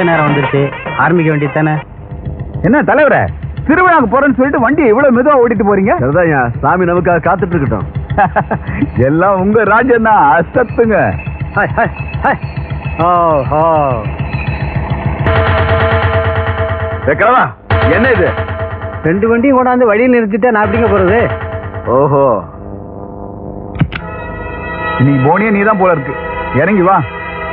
நல்ல நேரம் வந்துருச்சு ஆரம்பிக்க வேண்டியது தானே என்ன தலைவரே திருவிழாக்கு போறேன்னு சொல்லிட்டு வண்டியை இவ்வளவு மெதுவா ஓட்டிட்டு போறீங்க சரிதான் சாமி நமக்காக காத்துட்டு இருக்கட்டும் எல்லாம் உங்க ராஜ்யம் தான் அசத்துங்க ஓஹோ கிழவா என்ன இது ரெண்டு வண்டியும் கொண்டாந்து வழியில் நிறுத்திட்டா நான் எப்படிங்க போறது ஓஹோ நீ போனியே நீ தான் போல இருக்கு இறங்கி வா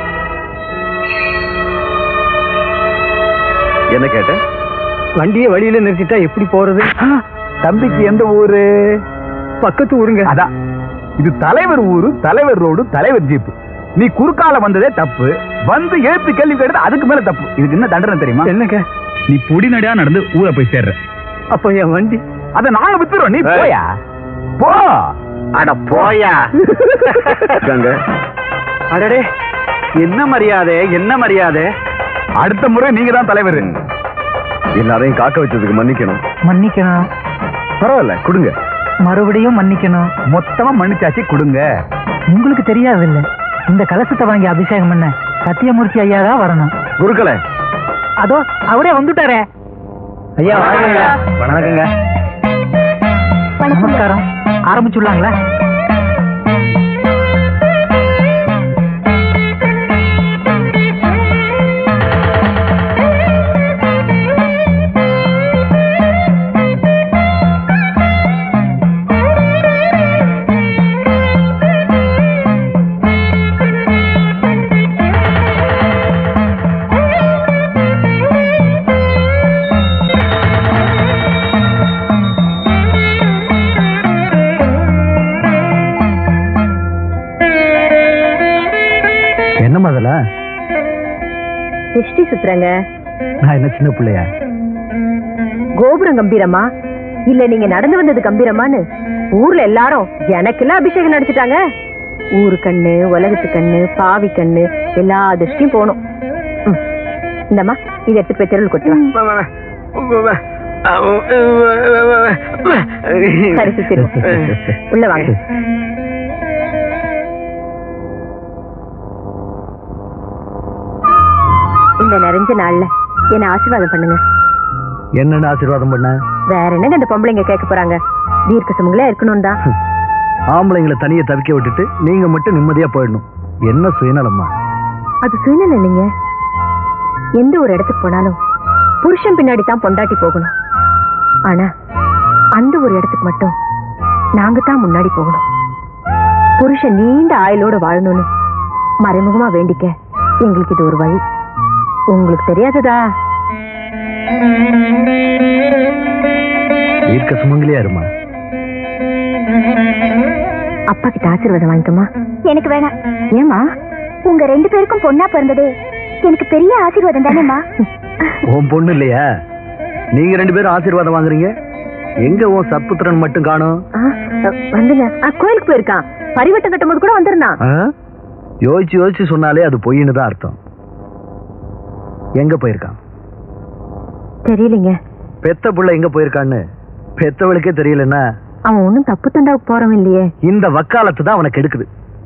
என்ன கேட்ட வண்டியை வழியில நிறுத்திட்டா எப்படி போறது தம்பிக்கு எந்த ஊரு பக்கத்து ஊருங்க அதான் இது தலைவர் ஊரு தலைவர் ரோடு தலைவர் ஜீப்பு நீ குறுக்கால வந்ததே தப்பு வந்து எழுத்து கேள்வி கேட்டது அதுக்கு மேல தப்பு இதுக்கு என்ன தண்டனை தெரியுமா என்னங்க நீ பொடி நடையா நடந்து ஊரை போய் சேர்ற அப்ப என் வண்டி அத நாங்க வித்துறோம் நீ ஏய். போயா போ அட போயா அடடே என்ன மரியாதை என்ன மரியாதை அடுத்த முறை நீங்க தான் தலைவர் எல்லாரையும் காக்க வச்சதுக்கு மன்னிக்கணும் மன்னிக்கணும் பரவாயில்ல கொடுங்க மறுபடியும் மன்னிக்கணும் மொத்தமா மன்னிச்சாச்சு கொடுங்க உங்களுக்கு தெரியாதில்ல இந்த கலசத்தை வாங்கி அபிஷேகம் பண்ண சத்தியமூர்த்தி ஐயா தான் வரணும் குருக்களே அதோ அவரே வந்துட்டாரே ஐயா வாங்க வணக்கங்க நமஸ்காரம் ஆரம்பிச்சுடலாங்களா என்ன முதல்ல திருஷ்டி சுத்துறங்க நான் என்ன சின்ன பிள்ளையா கோபுரம் கம்பீரமா இல்ல நீங்க நடந்து வந்தது கம்பீரமான்னு ஊர்ல எல்லாரும் எனக்கெல்லாம் அபிஷேகம் நடிச்சிட்டாங்க ஊரு கண்ணு உலகத்து கண்ணு பாவி கண்ணு எல்லா திருஷ்டியும் போகணும் ம். இந்தம்மா இதை எடுத்து போய் தெருவில் கொட்டு வா. சரி சுத்திரு உள்ள வாங்க இந்த நிறைஞ்ச நாள்ல என்ன ஆசீர்வாதம் பண்ணுங்க என்னன்னு ஆசீர்வாதம் பண்ண வேற என்னங்க இந்த பொம்பளைங்க கேட்க போறாங்க தீர்க்க சுமங்களா இருக்கணும் தான் ஆம்பளைங்களை தனியா தவிக்க விட்டுட்டு நீங்க மட்டும் நிம்மதியா போயிடணும் என்ன சுயநலம்மா அது சுயநலம் இல்லைங்க எந்த ஒரு இடத்துக்கு போனாலும் புருஷன் பின்னாடி தான் பொண்டாட்டி போகணும் ஆனா அந்த ஒரு இடத்துக்கு மட்டும் நாங்க தான் முன்னாடி போகணும் புருஷன் நீண்ட ஆயுளோட வாழணும்னு மறைமுகமா வேண்டிக்க எங்களுக்கு இது ஒரு வழி உங்களுக்கு தெரியாததா தீர்க்க சுமங்கலியா இருமா அப்பா கிட்ட ஆசீர்வாதம் வாங்கிக்கமா எனக்கு வேணாம் ஏமா உங்க ரெண்டு பேருக்கும் பொண்ணா பிறந்தது எனக்கு பெரிய ஆசீர்வாதம் தானேம்மா உன் பொண்ணு இல்லையா நீங்க ரெண்டு பேரும் ஆசீர்வாதம் வாங்குறீங்க எங்க உன் சத்புத்திரன் மட்டும் காணும் வந்துங்க ஆ, கோயிலுக்கு போயிருக்கான் பரிவட்டம் கட்டும்போது கூட வந்திருந்தான் யோசிச்சு யோசிச்சு சொன்னாலே அது பொய்ன்னு தான் அர்த்தம் எங்க போயிருக்கான் தெரியலங்க பெத்த புள்ள எங்க போயிருக்கான்னு பெத்தவளுக்கே தெரியலன்னா அவன் ஒண்ணும் தப்பு தண்டாவுக்கு போறவன் இல்லையே இந்த வக்காலத்து தான் அவனுக்கு எடுக்குது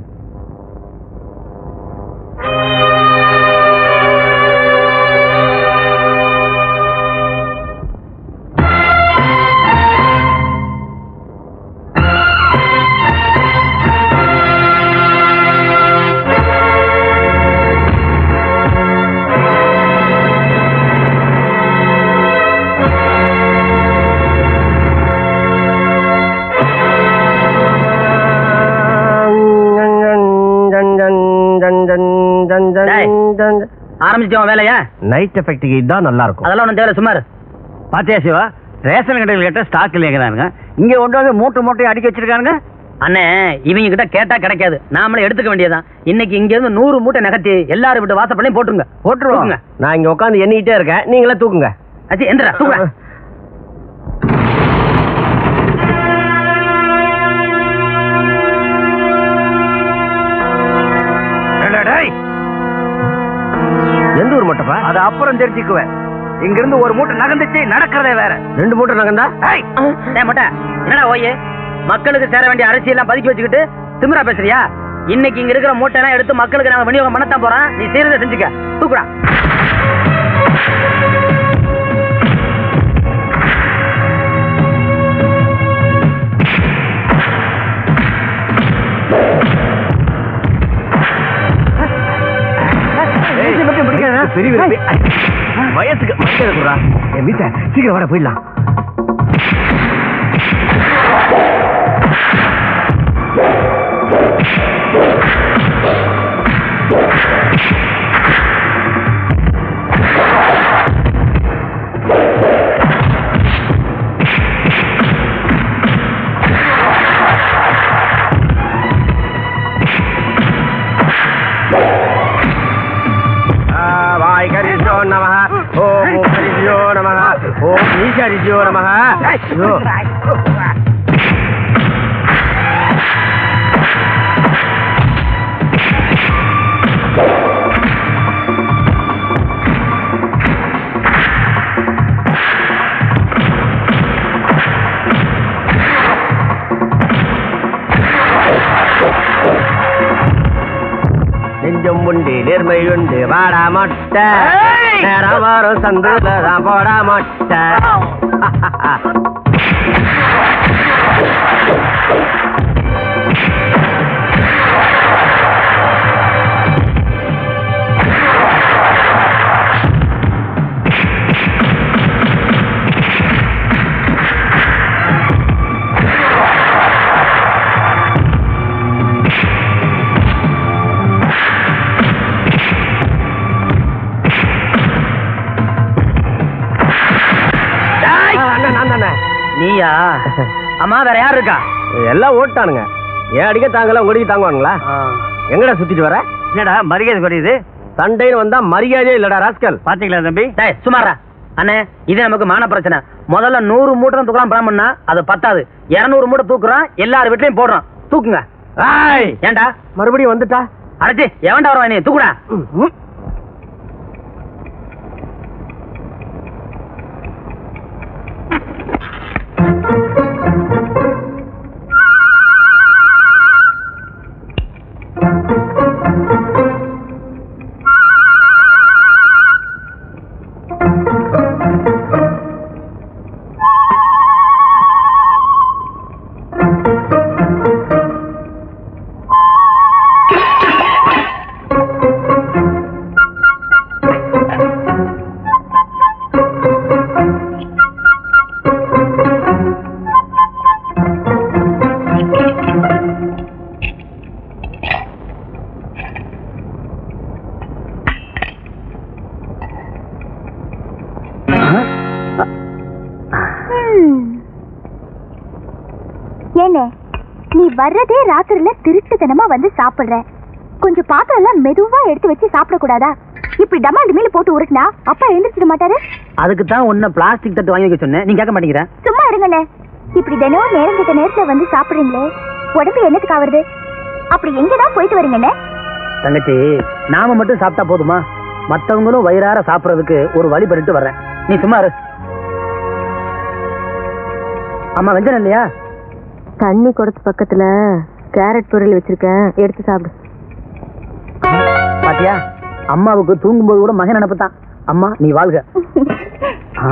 ஆரம்பிச்சோம் வேலையா நைட் எஃபெக்ட்டுக்கு இதுதான் நல்லா இருக்கும் அதெல்லாம் ஒன்றும் தேவை சுமார் பாத்தியா சிவா ரேஷன் கடையில் கேட்ட ஸ்டாக் இல்லைங்கிறானுங்க இங்க கொண்டு வந்து மூட்டை மூட்டையை அடிக்க வச்சிருக்கானுங்க அண்ணே இவங்க கிட்ட கேட்டா கிடைக்காது நாமளே எடுத்துக்க வேண்டியதான் இன்னைக்கு இங்க இருந்து நூறு மூட்டை நகர்த்தி எல்லாரும் விட்டு வாசப்பள்ளையும் போட்டுருங்க போட்டுருவாங்க நான் இங்க உட்காந்து எண்ணிக்கிட்டே இருக்கேன் நீங்களே தூக்குங்க அச்சி எந்திரா தூக்குறா எந்த ஊர் மட்டும்ப்பா அது அப்புறம் தெரிஞ்சுக்குவேன் இங்க இருந்து ஒரு மூட்டை நகர்ந்துச்சு நடக்கிறதே வேற ரெண்டு மூட்டை நகர்ந்தா ஏய், டேய் மொட்டை, என்னடா ஓயே மக்களுக்கு சேர வேண்டிய அரிசி எல்லாம் பதுக்கி வச்சுக்கிட்டு திமிரா பேசுறியா இன்னைக்கு இங்க இருக்கிற மூட்டை எல்லாம் எடுத்து மக்களுக்கு நாங்க விநியோகம் பண்ணத்தான் போறோம் நீ செய்யறதை செஞ்சுக்க தூக்குடா பெரிய வயசுக்கு மரியாதை குடுறா என் வீட்டை சீக்கிரம் வர போயிடலாம் வாய்கரிஜோ நம ஓம் கரிஜோ நம ஓம் ஈகரிஜோ நம ஐயோ நெஞ்சம் உண்டு நேர்மை உண்டு வாடா மொட்ட நேரம் வரும் சந்துல தான் போடா மொட்ட அண்ணன் நான் தானே நீயா அம்மா வேற யார் இருக்கா எல்லாம் ஓட்டானுங்க ஏன் அடிக்க தாங்கல உங்களுக்கு தாங்குவானுங்களா எங்கடா சுத்திட்டு வர என்னடா மரியாதை குறையுது சண்டைன்னு வந்தா மரியாதையே இல்லடா ராஸ்கல் பாத்தீங்களா தம்பி டேய் சுமாரா அண்ணே இது நமக்கு மான பிரச்சனை முதல்ல நூறு மூட்டை தான் தூக்கலாம் பிளான் பண்ணா அது பத்தாது இருநூறு மூட்டை தூக்குறோம் எல்லார் வீட்லயும் போடுறோம் தூக்குங்க ஏய் ஏன்டா மறுபடியும் வந்துட்டா அடைச்சி எவன்டா வருவா நீ தூக்குடா ஏனே நீ வர்றதே ராத்திரில திருட்டுத்தனமா வந்து சாப்பிடுற கொஞ்சம் பாத்திரம் எல்லாம் மெதுவா எடுத்து வச்சு சாப்பிடக்கூடாதா இப்படி டமாண்டு மேல போட்டு உருட்டினா அப்பா எழுந்திரிச்சிட மாட்டாரு அதுக்கு தான் உன்ன பிளாஸ்டிக் தட்டு வாங்கி வைக்க சொன்னேன் நீ கேட்க மாட்டேங்கிற சும்மா இருங்கண்ணே இப்படி தினம் நேரம் கிட்ட நேரத்துல வந்து சாப்பிடுறீங்களே உடம்பு என்னத்துக்கு ஆவறது அப்படி எங்கதான் போயிட்டு வரீங்கண்ணே தங்கச்சி நாம மட்டும் சாப்பிட்டா போதுமா மத்தவங்களும் வயிறார சாப்பிடுறதுக்கு ஒரு வழி பண்ணிட்டு வர்றேன் நீ சும்மா இரு அம்மா வெஞ்சனம் இல்லையா தண்ணி குடத்து பக்கத்துல கேரட் பொரியல் வச்சிருக்கேன் எடுத்து சாப்பிடு பாத்தியா அம்மாவுக்கு தூங்கும்போது கூட மகன் நினைப்புதான் அம்மா நீ வாழ்க ஆ.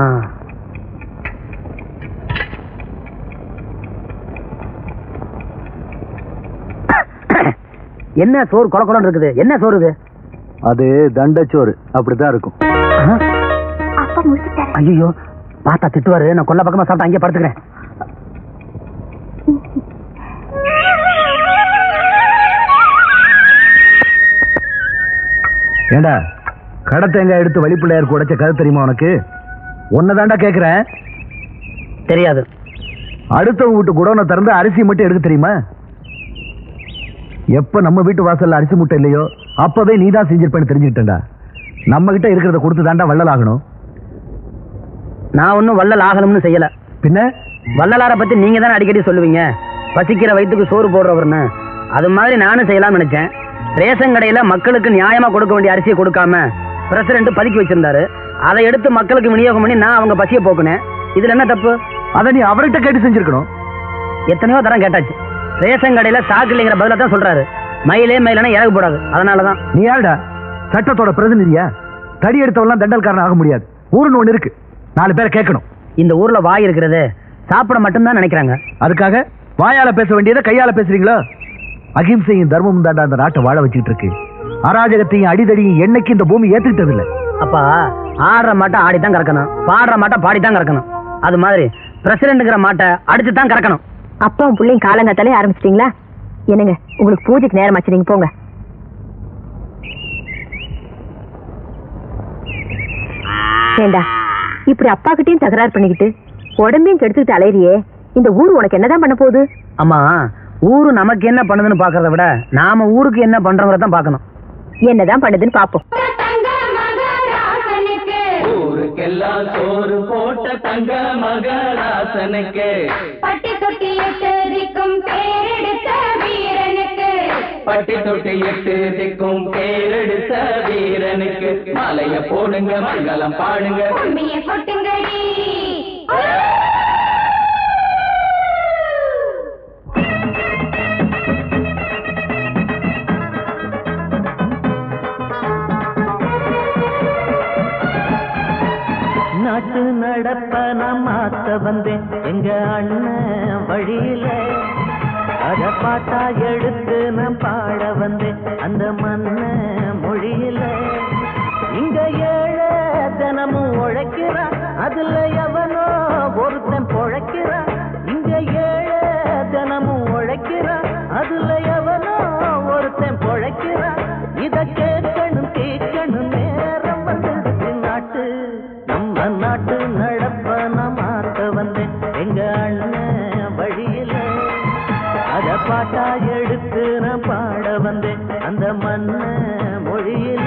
என்ன சோறு கொல கொலன்னு இருக்குது என்ன சோறு இது அது தண்டச்சோறு அப்படித்தான் இருக்கும் அப்பா முடிச்சுட்டாரு ஐயோ பார்த்தா திட்டுவாரு நான் கொல்ல பக்கமா சாப்பிட்டு அங்கேயே படுத்துக்கிறேன் ஏண்டா கடை தேங்காய் எடுத்து வழிப்பிள்ளையாருக்கு உடைச்ச கதை தெரியுமா உனக்கு உன்னதாண்டா கேக்குறேன் தெரியாது அடுத்தவங்க வீட்டு குடோனை திறந்து அரிசி மட்டும் எடுக்க தெரியுமா எப்ப நம்ம வீட்டு வாசல்ல அரிசி மூட்டை இல்லையோ அப்பவே நீ தான் செஞ்சிருப்பேன்னு தெரிஞ்சுக்கிட்டேன்டா நம்ம கிட்ட இருக்கிறத கொடுத்து தாண்டா வள்ளல் ஆகணும் நான் ஒன்னும் வள்ளல் ஆகணும்னு செய்யல பின்ன வள்ளலார பத்தி நீங்க தானே அடிக்கடி சொல்லுவீங்க பசிக்கிற வயிற்றுக்கு சோறு போடுறவர்னு அது மாதிரி நானும் செய்யலாம்னு நினைச்சேன் ரேஷன் கடையில மக்களுக்கு நியாயமா கொடுக்க வேண்டிய அரிசியை கொடுக்காம பிரசிடண்ட் பதுக்கி வச்சிருந்தாரு அதை எடுத்து மக்களுக்கு விநியோகம் பண்ணி நான் அவங்க பசியை போக்குனேன் இதுல என்ன தப்பு அதை நீ அவர்கிட்ட கேட்டு செஞ்சிருக்கணும் எத்தனையோ தரம் கேட்டாச்சு ரேஷன் கடையில ஸ்டாக் இல்லைங்கிற பதில தான் சொல்றாரு மயிலே மயிலனா இறகு போடாது அதனாலதான் நீ யாருடா சட்டத்தோட பிரதிநிதியா தடி எடுத்தவெல்லாம் தண்டல்காரன் ஆக முடியாது ஊருன்னு ஒண்ணு இருக்கு நாலு பேரை கேட்கணும் இந்த ஊர்ல வாய் இருக்கிறது சாப்பிட மட்டும்தான் நினைக்கிறாங்க அதுக்காக வாயால பேச வேண்டியதை கையால பேசுறீங்களா அகிம்சையும் தர்மமும் தாண்டா அந்த நாட்டை வாழ வச்சுக்கிட்டு இருக்கு அராஜகத்தையும் அடிதடியும் என்னைக்கு இந்த பூமி ஏத்துக்கிட்டது இல்ல அப்பா ஆடுற மாட்டை ஆடித்தான் கறக்கணும் பாடுற மாட்டை பாடித்தான் கறக்கணும் அது மாதிரி பிரசிடண்ட்ங்கிற மாட்டை அடிச்சு தான் கறக்கணும் அப்பாவும் பிள்ளையும் காலங்காத்தாலே ஆரம்பிச்சிட்டீங்களா என்னங்க உங்களுக்கு பூஜைக்கு நேரமாச்சு நீங்க போங்க ஏண்டா இப்படி அப்பா கிட்டயும் தகராறு பண்ணிக்கிட்டு உடம்பையும் கெடுத்துக்கிட்டு அலையறியே இந்த ஊர் உனக்கு என்னதான் பண்ண போகுது அம்மா ஊரு நமக்கு என்ன பண்ணுதுன்னு பாக்குறத விட நாம ஊருக்கு என்ன பண்றோங்கிறத தான் பார்க்கணும் என்னதான் பண்ணுதுன்னு பாப்போம் ஊருக்கெல்லாம் சோறு போட்ட தங்க மகராசனுக்கு பட்டி தொட்டி எட்டதிக்கும் பேரெடுத்த வீரனுக்கு பட்டி தொட்டி எட்டு திக்கும் பேரெடுத்த வீரனுக்கு மாலைய போடுங்க மங்களம் பாடுங்க கும்மிய கொட்டுங்கடி நாட்டு நடப்ப நான் மாத்த வந்தேன் எங்க அண்ணன் வழியில அத பாட்டா எடுத்து நான் பாட வந்தேன் அந்த மண்ண மொழியில இங்க ஏழ தினமும் உழைக்கிறான் அதுல எவனோ ஒருத்தன் பொழைக்கிறான் இங்க ஏழ தினமும் உழைக்கிறான் அதுல எவனோ ஒருத்தன் பொழைக்கிறான் இத கேட்கணும் கேட்கணும் நேரம் வந்துடுச்சு நாட்டு நம்ம நாட்டு நடப்ப நான் மாத்த வந்தேன் எங்க அண்ணன் வழியில அத பாட்டா எடுத்து நான் பாட வந்தேன் அந்த மண்ண மொழியில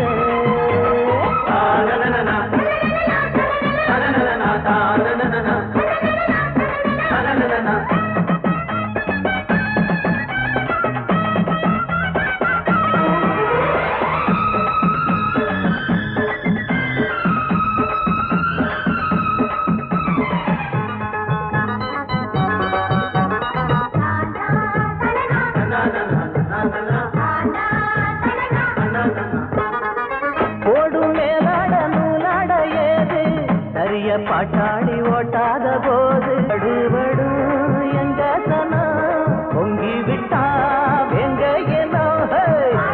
ஓடும் மேலாட நூலாட ஏது சரிய பாட்டாளி ஓட்டாத போது அடுபடும் எங்க சனம் பொங்கி விட்டா வெங்க ஏனோ ஹே.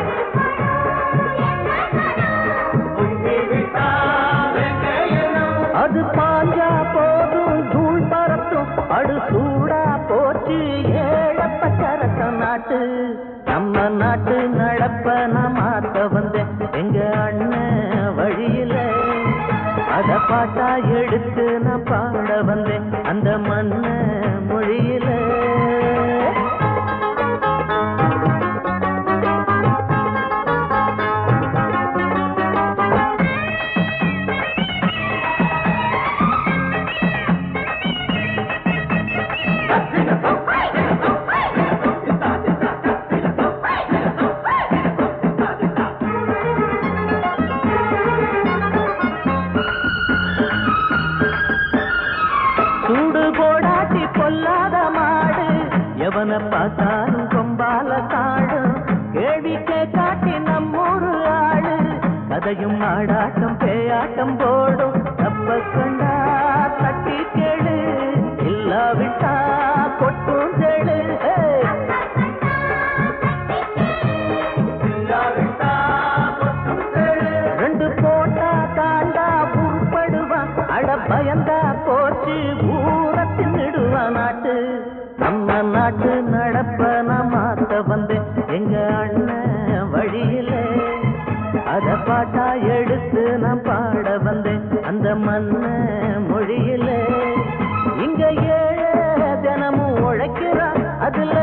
பொங்கி விட்டா வெங்க ஏனோ. அது பாஞ்சா போதும் தூள் பறக்கும் அடு சூடா போச்சு ஏழப்ப சரசம் நாட்டு நம்ம நாட்டு நடப்ப நான் மாத்த வந்தேன் எங்க அண்ணன் வழியில அத பாட்டா எடுத்து நான் பாட வந்தேன் அந்த மண்ண மொழியில சூடு போடாட்டி கொல்லாத மாடு எவனை பார்த்தாலும் கொம்பால காடும் கேள்விக்கே காட்டி நம்மூரு ஆளு கதையும் ஆடாட்டம் பேயாட்டம் போடும் தப்ப கண்டா தட்டி கேளு இல்லாவிட்டா கொட்டும் கேளு ஏய். ரெண்டு போட்டா தாண்டா உருப்படுவான் அட பயந்தா போச்சு ஊர தின்னுடுவான் நாட்டு நம்ம நாட்டு நடப்ப நான் மாத்த வந்தேன் எங்க அண்ணன் வழியில அத பாட்டா எடுத்து நான் பாட வந்தேன் அந்த மண்ண மொழியில இங்க ஏழ தினமும் உழைக்கிறான் அதுல